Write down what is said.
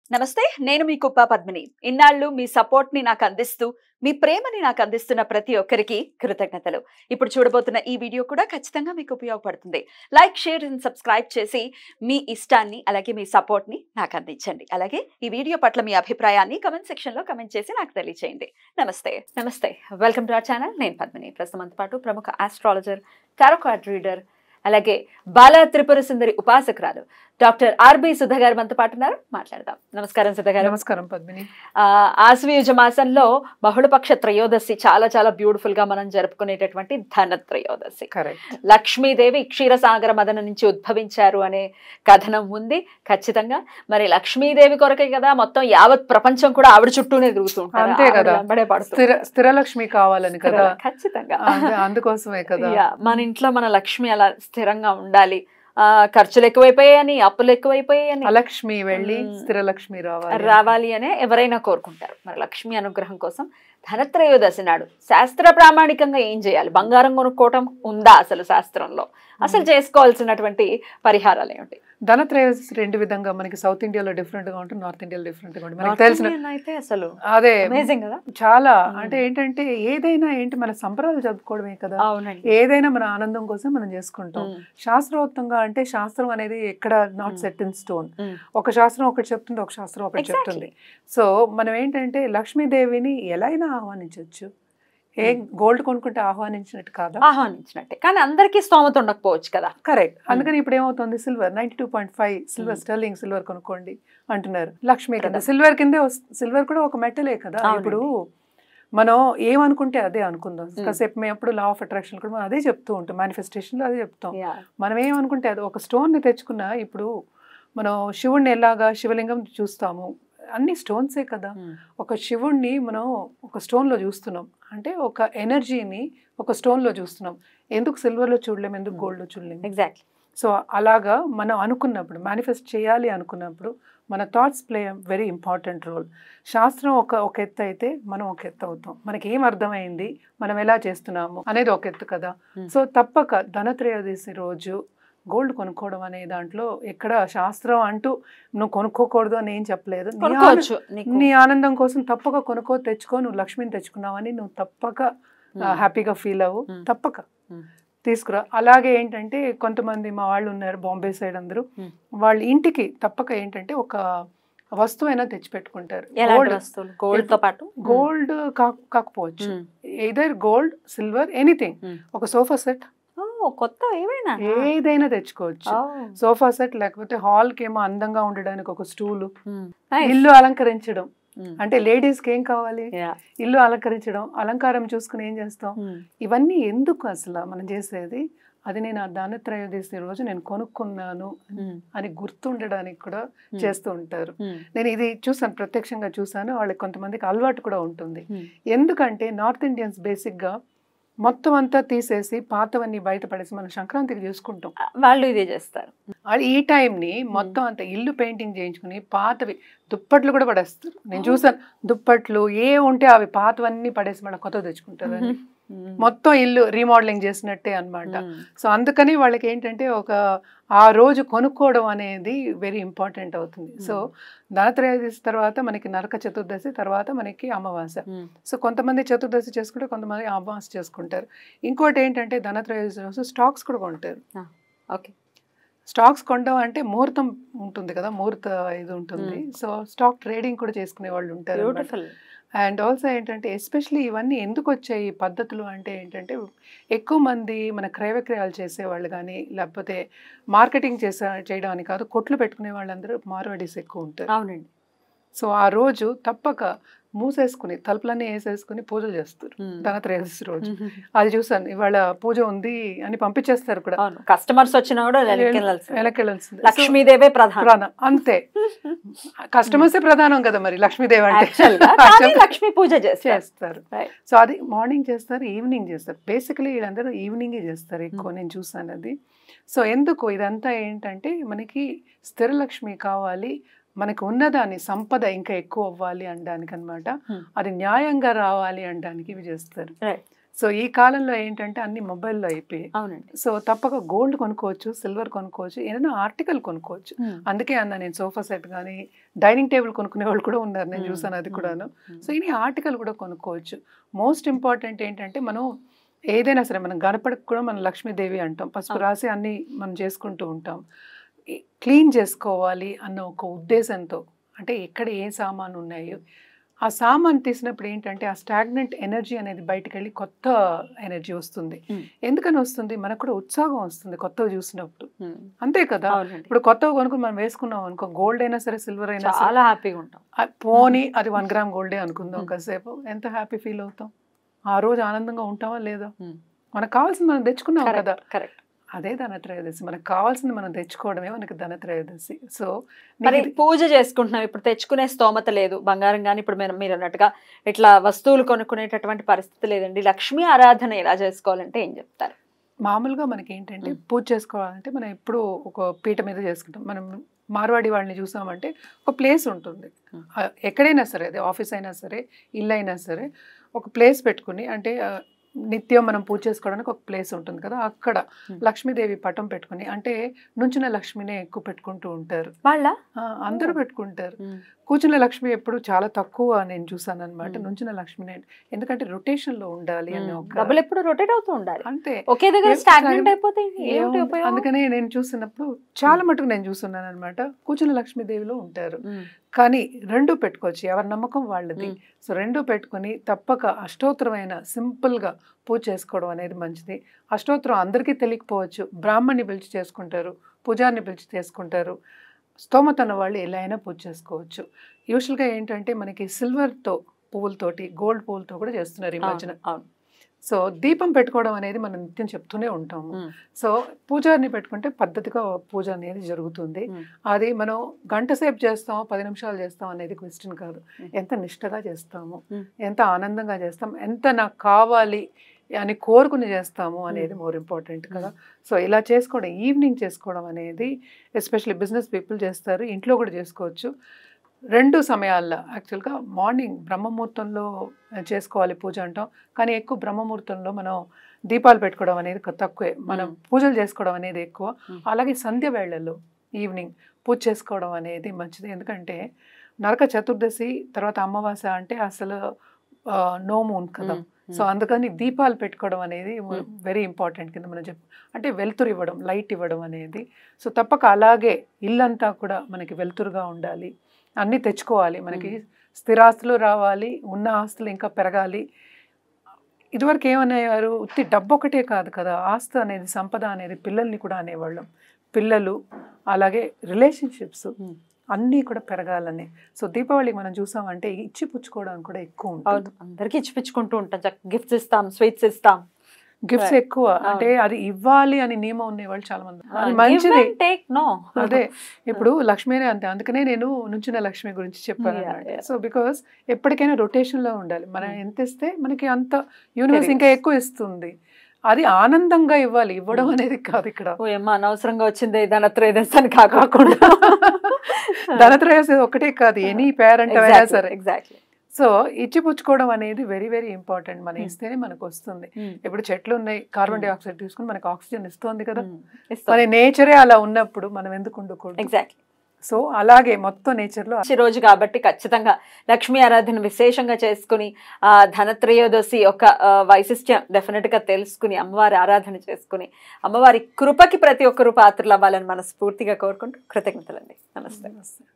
నమస్తే నేను మీ కుప్ప పద్మిని ఇన్నాళ్ళు మీ సపోర్ట్ ని నాకు అందిస్తూ మీ ప్రేమని నాకు అందిస్తున్న ప్రతి ఒక్కరికి కృతజ్ఞతలు ఇప్పుడు చూడబోతున్న ఈ వీడియో కూడా ఖచ్చితంగా మీకు ఉపయోగపడుతుంది లైక్ షేర్ అండ్ సబ్స్క్రైబ్ చేసి మీ ఇష్టాన్ని అలాగే మీ సపోర్ట్ ని నాకు అందించండి అలాగే ఈ వీడియో పట్ల మీ అభిప్రాయాన్ని కమెంట్ సెక్షన్ లో కమెంట్ చేసి నాకు తెలియజేయండి నమస్తే నమస్తే వెల్కమ్ టు అవర్ ఛానల్ నేను పద్మిని ప్రస్తుతం పాటు ప్రముఖ ఆస్ట్రాలజర్ టారో కార్డ్ రీడర్ అలాగే బాల త్రిపుర సుందరి ఉపాసకురాలు డాక్టర్ ఆర్బి సుధ గారు మనతో పాటు ఉన్నారు మాట్లాడదాం నమస్కారం సుధ గారు నమస్కారం పద్మిని ఆ, ఆశ్వయుజ మాసంలో బహుళపక్ష త్రయోదశి చాలా చాలా బ్యూటిఫుల్ గా మనం జరుపుకునేటటువంటి ధన త్రయోదశి కరెక్ట్ లక్ష్మీదేవి క్షీరసాగర మదన నుంచి ఉద్భవించారు అనే కథనం ఉంది ఖచ్చితంగా మరి లక్ష్మీదేవి కొరకే కదా మొత్తం యావత్ ప్రపంచం కూడా ఆవిడ చుట్టూనే తిరుగుతూ ఉంటారు అంతే ఆవిడ కదా. వెంబడే పడుతూ స్థిర స్థిరలక్ష్మి కావాలని కదా ఖచ్చితంగా అందు- అందుకోసమే కదా యా, మన ఇంట్లో మన లక్ష్మి అలా స్థిరంగా ఉండాలి ఆ ఖర్చులు ఎక్కువైపోయాయని అప్పులు ఎక్కువైపోయాయని అలక్ష్మి వెళ్ళి మ్మ్. స్థిరలక్ష్మి రావాలి రావాలి అనే ఎవరైనా కోరుకుంటారు మరి లక్ష్మి అనుగ్రహం కోసం ధనత్రయోదశి నాడు శాస్త్ర ప్రామాణికంగా ఏం చేయాలి బంగారం కొనుక్కోవటం ఉందా అసలు శాస్త్రంలో అసలు చేసుకోవాల్సినటువంటి పరిహారాలు ఏమిటి ధనత్రయోదశి రెండు విధంగా మనకి సౌత్ ఇండియాలో డిఫరెంట్ గా ఉంటుంది నార్త్ ఇండియాలో డిఫరెంట్ గా ఉంటుంది మనకి North తెలిసిన Indian అయితే అసలు అదే అమేజింగ్ కదా చాలా మ్మ్. అంటే ఏంటంటే ఏదైనా ఏంటి మన సంప్రదాయాలు జరుపుకోవడమే కదా అవునండి ఏదైనా మన ఆనందం కోసం మనం చేసుకుంటాం ఉమ్, శాస్త్రోక్తంగా అంటే శాస్త్రం అనేది ఎక్కడ not hmm. Set in stone um, ఒక శాస్త్రం ఒకటి చెప్తుంది ఒక శాస్త్రం ఒకటి Exactly. చెప్తుంది సో మనం ఏంటంటే లక్ష్మీదేవిని ఎలా అయినా ఆహ్వానించవచ్చు ఏ గోల్డ్ కొనుక్కుంటే ఆహ్వానించినట్టు కాదా ఆహ్వానించినట్టే కానీ అందరికీ స్తోమత ఉండకపోవచ్చు కదా కరెక్ట్ అందుకని ఇప్పుడు ఏమవుతుంది silver ninety two point five silver Hmm. Sterling silver కొనుక్కోండి అంటున్నారు లక్ష్మి కింద కదా. సిల్వర్ కిందే సిల్వర్ కూడా ఒక మెటలే కదా అవునండి. ఇప్పుడు మనం ఏమనుకుంటే అదే అనుకుందాం Hmm. కాసేపు మేము ఎప్పుడు లా ఆఫ్ అట్రాక్షన్ కూడా మనం అదే చెప్తూ ఉంటాం మేనిఫెస్టేషన్లో అదే చెప్తాం యా మనం ఏమనుకుంటే అది ఒక స్టోన్ని తెచ్చుకున్నా ఇప్పుడు మనం శివుణ్ణి ఎలాగా శివలింగం చూస్తాము అన్ని స్టోన్సే కదా ఉమ్, ఒక శివుణ్ణి మనం ఒక స్టోన్లో చూస్తున్నాం అంటే ఒక ఎనర్జీని ఒక స్టోన్లో చూస్తున్నాం ఎందుకు సిల్వర్లో చూడలేము ఎందుకు Hmm. గోల్డ్లో చూడలేము ఎగ్జాక్ట్లీ సో అలాగా మనం అనుకున్నప్పుడు మేనిఫెస్ట్ చేయాలి అనుకున్నప్పుడు మన thoughts play very important role శాస్త్రం ఒక ఒక ఎత్తు అయితే మనం ఒక ఎత్తు అవుతాం మనకి ఏం అర్థమైంది మనం ఎలా చేస్తున్నాము అనేది ఒక ఎత్తు కదా Hmm. సో తప్పక ధనత్రయోదశి రోజు గోల్డ్ కొనుక్కోవడం అనే దాంట్లో ఎక్కడ శాస్త్రం అంటూ నువ్వు కొనుక్కోకూడదు అని ఏం చెప్పలేదు నీ ఆనందం- కొనుక్కోవచ్చు నీకు. నీ ఆనందం కోసం తప్పక కొనుక్కో తెచ్చుకో నువ్వు లక్ష్మిని తెచ్చుకున్నావని నువ్వు తప్పక ఉమ్, హ్యాపీగా ఫీల్ అవ్వు Hmm. తప్పక Hmm. తీసుకురా అలాగే ఏంటంటే కొంతమంది మా వాళ్ళు ఉన్నారు బాంబే సైడ్ అందరూ Hmm. వాళ్ళ ఇంటికి తప్పక ఏంటంటే ఒక వస్తువైనా తెచ్చిపెట్టుకుంటారు ఎలాంటి గోల్డ్ వస్తువులు గోల్డ్ తో పాటు గోల్డ్ కా- కాకపోవచ్చు um, either gold silver anything um. ఒక సోఫా సెట్ ఓ కొత్త ఏమైనా ఏదైనా తెచ్చుకోవచ్చు సోఫా సెట్ లేకపోతే హాల్ కి ఏమో అందంగా ఉండడానికి ఒక స్టూలు ఇల్లు అలంకరించడం అంటే లేడీస్ కి ఏం కావాలి ఇల్లు అలంకరించడం అలంకారం చూసుకుని ఏం చేస్తాం ఇవన్నీ ఎందుకు అసలు మనం చేసేది అది నేను ఆ దాన త్రయోదశి రోజు నేను కొనుక్కున్నాను అని గుర్తుండడానికి కూడా చేస్తూ ఉంటారు నేను ఇది చూసాను ప్రత్యక్షంగా చూసాను వాళ్ళకి కొంతమందికి అలవాటు కూడా ఉంటుంది ఎందుకంటే నార్త్ ఇండియన్స్ బేసిక్గా మొత్తం అంతా తీసేసి పాతవన్నీ బయటపడేసి మనం సంక్రాంతికి చేసుకుంటాం వాళ్ళు ఇదే చేస్తారు వాళ్ళు ఈ టైంని మొత్తం అంతా ఇల్లు పెయింటింగ్ చేయించుకుని పాతవి దుప్పట్లు కూడా పడేస్తారు నేను చూసాను దుప్పట్లు ఏ ఉంటే అవి పాతవన్నీ పడేసి మళ్ళీ కొత్త తెచ్చుకుంటారు అని. మొత్తం ఇల్లు రీమోడలింగ్ చేసినట్టే అన్నమాట సో అందుకని వాళ్ళకి ఏంటంటే ఒక ఆ రోజు కొనుక్కోవడం అనేది వెరీ ఇంపార్టెంట్ అవుతుంది సో ధనత్రయోదశి తర్వాత మనకి నరక చతుర్దశి తర్వాత మనకి అమావాస్య సో కొంతమంది చతుర్దశి చేసుకుంటే కొంతమంది అమావాస్య చేసుకుంటారు ఇంకోటి ఏంటంటే ధనత్రయోదశి రోజు స్టాక్స్ కూడా కొంటారు ఓకే స్టాక్స్ కొనడం అంటే ముహూర్తం ఉంటుంది కదా ముహూర్త ఇది ఉంటుంది సో స్టాక్ ట్రేడింగ్ కూడా చేసుకునే వాళ్ళు ఉంటారు అన్నమాట. బ్యూటిఫుల్ అండ్ ఆల్సో ఏంటంటే ఎస్పెషలీ ఇవన్నీ ఎందుకు వచ్చాయి ఈ పద్ధతులు అంటే ఏంటంటే ఎక్కువ మంది మన క్రయ విక్రయాలు చేసేవాళ్ళు కానీ లేకపోతే మార్కెటింగ్ చేసే చేయడానికి కాదు కొట్లు పెట్టుకునే వాళ్ళందరూ మార్వాడీస్ ఎక్కువ ఉంటారు అవునండి సో ఆ రోజు తప్పక మూసేసుకుని తలుపులన్నీ వేసేసుకుని పూజలు చేస్తారు ధనత్రయోదశి రోజు అది చూసాను ఇవాళ పూజ ఉంది అని పంపించేస్తారు కూడా అవును కస్టమర్స్ వచ్చినా కూడా వెనక్కి వెళ్ళాల్సిందే. వెనకెళ్ళాల్సింది లక్ష్మీదేవే ప్రధానం ప్రధానం అంతే కస్టమర్సే ప్రధానం కదా మరి లక్ష్మీదేవి అంటే Actual గా, కానీ లక్ష్మీ పూజ చేస్తారు చేస్తారు Right. సో అది మార్నింగ్ చేస్తారు ఈవినింగ్ చేస్తారు బేసికలీ వీళ్ళందరూ ఈవినింగే చేస్తారు ఎక్కువ నేను చూసాను అది సో ఎందుకు ఇదంతా ఏంటంటే మనకి స్థిరలక్ష్మి కావాలి మనకు ఉన్నదాని సంపద ఇంకా ఎక్కువ అవ్వాలి అనడానికి అనమాట Hmm. అది న్యాయంగా రావాలి అనడానికి ఇవి చేస్తారు Right. సో ఈ కాలంలో ఏంటంటే అన్ని మొబైల్లో అయిపోయాయి అవునండి సో తప్పక గోల్డ్ కొనుక్కోవచ్చు సిల్వర్ కొనుక్కోవచ్చు ఏదైనా ఆర్టికల్ కొనుక్కోవచ్చు అందుకే అన్న నేను సోఫా సెట్ కానీ డైనింగ్ టేబుల్ కొనుక్కునే వాళ్ళు కూడా ఉన్నారు నేను Hmm. చూసాను అది Hmm. కూడాను సో ఇది ఆర్టికల్ కూడా కొనుక్కోవచ్చు మోస్ట్ ఇంపార్టెంట్ ఏంటంటే మనం ఏదైనా సరే మనం గణపతికి కూడా మనం లక్ష్మీదేవి అంటాం పసుపు అవును. రాసి అన్ని మనం చేసుకుంటూ ఉంటాం క్లీన్ చేసుకోవాలి అన్న ఒక ఉద్దేశంతో అంటే ఎక్కడ ఏ సామాను ఉన్నాయో ఆ సామాన్ తీసినప్పుడు ఏంటంటే ఆ స్టాగ్నెంట్ ఎనర్జీ అనేది బయటికి వెళ్ళి కొత్త ఎనర్జీ వస్తుంది Hmm. ఎందుకని వస్తుంది మనకు కూడా ఉత్సాహం వస్తుంది కొత్తవి చూసినప్పుడు అంతే కదా అవునండి ఇప్పుడు కొత్తగా కొనుక్కుని మనం వేసుకున్నాం అనుకో గోల్డ్ అయినా సరే సిల్వర్ అయినా సరే చాలా హ్యాపీగా ఉంటాం ఆ పోనీ అది వన్ గ్రామ్ గోల్డే అనుకుందాం Hmm. కాసేపు ఎంత హ్యాపీ ఫీల్ అవుతాం ఆ రోజు ఆనందంగా ఉంటామా లేదా Hmm. మనకు కావాల్సింది మనం తెచ్చుకున్నాం కదా కరెక్ట్ కరెక్ట్ అదే ధనత్రయోదశి మనకు కావాల్సింది మనం తెచ్చుకోవడమే మనకి ధనత్రయోదశి సో మరి పూజ చేసుకుంటున్నాం ఇప్పుడు తెచ్చుకునే స్తోమత లేదు బంగారం కానీ ఇప్పుడు మీరు మీరు అన్నట్టుగా ఇట్లా వస్తువులు కొనుక్కునేటటువంటి పరిస్థితి లేదండి లక్ష్మీ ఆరాధన ఎలా చేసుకోవాలంటే ఏం చెప్తారు మామూలుగా మనకి ఏంటంటే Hmm. పూజ చేసుకోవాలంటే మనం ఎప్పుడు ఒక పీట మీద చేసుకుంటాం మనం మార్వాడి వాళ్ళని చూసామంటే ఒక ప్లేస్ ఉంటుంది Hmm. ఆ, ఎక్కడైనా సరే అది ఆఫీస్ అయినా సరే ఇల్లు అయినా సరే ఒక ప్లేస్ పెట్టుకుని అంటే ఆ, నిత్యం మనం పూజ చేసుకోవడానికి ఒక ప్లేస్ ఉంటుంది కదా అక్కడ Hmm. లక్ష్మీదేవి పటం పెట్టుకుని అంటే నుంచిన లక్ష్మినే ఎక్కువ పెట్టుకుంటూ ఉంటారు వాళ్ళ ఆ, అందరూ పెట్టుకుంటారు కూర్చున్న లక్ష్మి ఎప్పుడు చాలా తక్కువ నేను చూసాను అనమాట Hmm. నుంచిన లక్ష్మినే ఎందుకంటే రొటేషన్ లో ఉండాలి అని ఒక డబ్బులు ఎప్పుడు రొటేట్ అవుతూ ఉండాలి అంతే ఒకే దగ్గర ఏం స్టాగ్నెంట్ stagnant అయిపోతే ఏమిటి ఏముంది? ఉపయోగం అందుకనే నేను చూసినప్పుడు చాలా మటుకు నేను చూస్తున్నాను అనమాట కూర్చున్న లక్ష్మీదేవిలో ఉంటారు ఉమ్, కానీ రెండు పెట్టుకోవచ్చు ఎవరి నమ్మకం వాళ్ళది ఉమ్, సో రెండు పెట్టుకొని తప్పక అష్టోత్తరమైన సింపుల్గా పూజ చేసుకోవడం అనేది మంచిది అష్టోత్తరం అందరికీ తెలియకపోవచ్చు బ్రాహ్మణ్ణి పిలిచి చేసుకుంటారు పూజారిని పిలిచి చేసుకుంటారు స్తోమత ఉన్న వాళ్ళు ఎలా అయినా పూజ చేసుకోవచ్చు యూజువల్గా ఏంటంటే మనకి సిల్వర్తో పువ్వులతోటి గోల్డ్ పువ్వులతో కూడా చేస్తున్నారు ఈ మధ్యన అవును, అవును సో దీపం పెట్టుకోవడం అనేది మనం నిత్యం చెప్తూనే ఉంటాము ఉమ్, సో పూజారిని పెట్టుకుంటే పద్ధతిగా పూజ అనేది జరుగుతుంది ఉమ్. అది మనం గంట సేపు చేస్తాం పది నిమిషాలు చేస్తాం అనేది క్వశ్చన్ కాదు Mm. ఎంత నిష్టగా చేస్తాము Mm. ఎంత ఆనందంగా చేస్తాం ఎంత నాకు కావాలి అని కోరుకుని చేస్తాము అనేది మోర్ ఇంపార్టెంట్ కదా సో ఇలా చేసుకోవడం ఈవినింగ్ చేసుకోవడం అనేది ఎస్పెషల్లీ బిజినెస్ పీపుల్ చేస్తారు ఇంట్లో కూడా చేసుకోవచ్చు రెండు సమయాల్లో యాక్చువల్గా మార్నింగ్ బ్రహ్మముహూర్తంలో చేసుకోవాలి పూజ అంటాం కానీ ఎక్కువ బ్రహ్మముహూర్తంలో మనం దీపాలు పెట్టుకోవడం అనేది కొ- తక్కువే మనం Mm. పూజలు చేసుకోవడం అనేది ఎక్కువ Mm. అలాగే సంధ్య వేళల్లో ఈవినింగ్ పూజ చేసుకోవడం అనేది మంచిది ఎందుకంటే నరక చతుర్దశి తర్వాత అమావాస అంటే అసలు నో మూన్ కదా ఉమ్, సో అందుకని దీపాలు పెట్టుకోవడం అనేది Mm. వెరీ ఇంపార్టెంట్ కింద మనం చెప్పు అంటే వెలుతురు ఇవ్వడం లైట్ ఇవ్వడం అనేది సో తప్పక అలాగే ఇల్లంతా కూడా మనకి వెలుతురుగా ఉండాలి అన్నీ తెచ్చుకోవాలి మనకి స్థిరాస్తులు రావాలి ఉన్న ఆస్తులు ఇంకా పెరగాలి ఇదివరకు ఏమనేవారు ఉత్తి డబ్బు ఒకటే కాదు కదా ఆస్తి అనేది సంపద అనేది పిల్లల్ని కూడా అనేవాళ్ళం పిల్లలు అలాగే రిలేషన్షిప్స్ Hmm. అన్నీ కూడా పెరగాలని సో దీపావళికి మనం చూసామంటే ఇచ్చి పుచ్చుకోవడానికి కూడా ఎక్కువ ఉంటుంది అవును అందరికి ఇచ్చిపించుకుంటూ ఉంటాం గిఫ్ట్స్ ఇస్తాం స్వీట్స్ ఇస్తాం గిఫ్ట్స్ Right. ఎక్కువ అంటే అది ఇవ్వాలి అని నియమం ఉండేవాళ్ళు చాలా మంది అది Give మంచిది and take, no. అదే ఇప్పుడు లక్ష్మీనే అంతే అందుకనే నేను నుంచిన లక్ష్మి గురించి చెప్పాను Yeah, yeah. సో బికాస్ ఎప్పటికైనా రొటేషన్ లో ఉండాలి మనం Hmm. ఎంత ఇస్తే మనకి అంత యూనివర్స్ Very ఇంకా good. ఎక్కువ ఇస్తుంది అది ఆనందంగా ఇవ్వాలి ఇవ్వడం Hmm. అనేది కాదు ఇక్కడ ఓ ఏమ్మా అనవసరంగా వచ్చింది ధనత్రయోదశి అని కాకుండా ధనత్రయోదశి ఒకటే కాదు ఎనీ పేరెంట్ అయినా సరే ఎగ్జాక్ట్లీ సో ఇచ్చిపుచ్చుకోవడం అనేది వెరీ వెరీ ఇంపార్టెంట్ మనం Hmm. ఇస్తేనే మనకు వస్తుంది ఇప్పుడు చెట్లు ఉన్నాయి కార్బన్ Hmm. డైఆక్సైడ్ తీసుకుని మనకు ఆక్సిజన్ ఇస్తుంది కదా మరి నేచరే అలా ఉన్నప్పుడు మనం ఎందుకు ఉండకూడదు ఎగ్జాక్ట్లీ సో అలాగే మొత్తం నేచర్ లో మంచి రోజు కాబట్టి ఖచ్చితంగా లక్ష్మీ ఆరాధన విశేషంగా చేసుకుని ఆ ధనత్రయోదశి యొక్క ఆ, వైశిష్ట్యం డెఫినెట్ గా తెలుసుకుని అమ్మవారి ఆరాధన చేసుకుని అమ్మవారి కృపకి ప్రతి ఒక్కరూ పాత్రలు అవ్వాలని మనస్ఫూర్తిగా కోరుకుంటూ కృతజ్ఞతలండి నమస్తే నమస్తే